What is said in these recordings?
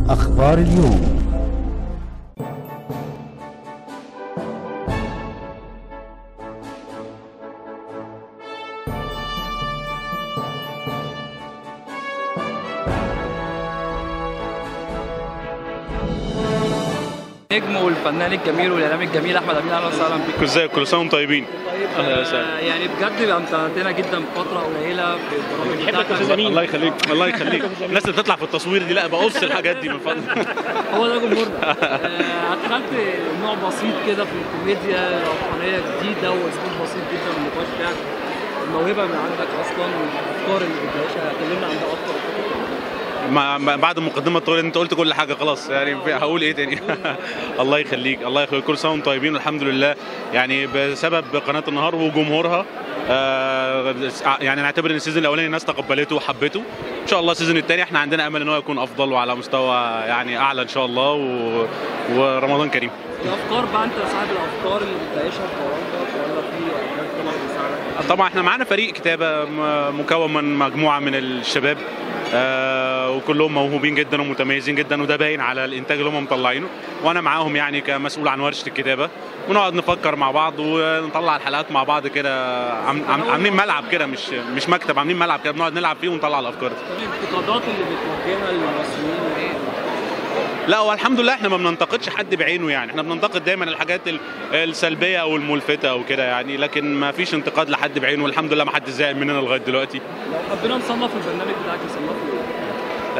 أخبار اليوم النجم والفنان الجميل والاعلامي الجميل احمد امين اهلا وسهلا بك ازيك كل سنه وانتم طيبين طيب أهلا آه، وسهلا. يعني بجد امتعتنا جدا بفتره قليله في البرامج بتاعتك الله يخليك الله يخليك الناس اللي بتطلع في التصوير دي لا بقص الحاجات دي من فضلك هو ده جمهورنا آه، ادخلت نوع بسيط كده في الكوميديا روحانيه جديده واسلوب بسيط جدا من النقاش بتاعك الموهبه من عندك اصلا والافكار اللي بتعيشها كلمنا عن ده اكتر ما ما- بعد المقدمه الطويله دي انت قلت كل حاجه خلاص يعني في- هقول ايه تاني الله يخليك الله يخليك كل سنه وانتم طيبين والحمد لله يعني بسبب قناه النهار وجمهورها آه، يعني نعتبر ان السيزون الاولاني الناس تقبلته وحبته ان شاء الله السيزون الثاني احنا عندنا امل ان هو يكون افضل وعلى مستوى يعني اعلى ان شاء الله و... ورمضان كريم الافكار بقى انت صاحب الافكار اللي بتعيشها في برامجك ولا في افكار طبعا بتساعدك طبعا احنا معانا فريق كتابه م- مكون من مجموعه من الشباب آه وكلهم موهوبين جدا ومتميزين جدا وده باين على الانتاج اللي هم مطلعينه وانا معاهم يعني كمسؤول عن ورشه الكتابه ونقعد نفكر مع بعض ونطلع الحلقات مع بعض كده عم عم عاملين ملعب كده مش مش مكتب عاملين ملعب كده بنقعد نلعب فيه ونطلع الافكار دي الانتقادات اللي بتواجهها للممثلين ايه؟ لا هو الحمد لله احنا ما بننتقدش حد بعينه يعني احنا بننتقد دايما الحاجات ال- السلبيه او الملفته او كده يعني لكن ما فيش انتقاد لحد بعينه والحمد لله ما حد زعل مننا لغايه دلوقتي لو حبينا نصنف البرنامج بتاعك نصنفه ايه؟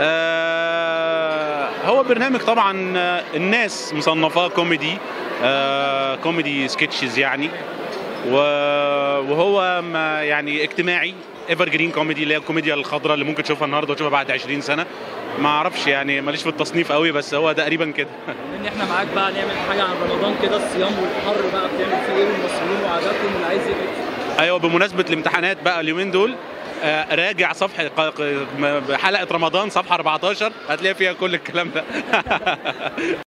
آه، هو برنامج طبعا آه، الناس مصنفاه كوميدي آه، كوميدي سكتشز يعني و- وهو ما يعني اجتماعي ايفر جرين كوميدي اللي هي الكوميديا الخضراء اللي ممكن تشوفها النهارده وتشوفها بعد 20 سنه ما اعرفش يعني ماليش في التصنيف قوي بس هو تقريبا كده ان احنا معاك بقى نعمل حاجه عن رمضان كده الصيام والحر بقى بتعمل فيه ايه والمصريين وعاداتهم اللي عايز يبقى ايوه بمناسبه الامتحانات بقى اليومين دول آه، راجع صفحه ق- ق- حلقه رمضان صفحه 14 هتلاقي فيها كل الكلام ده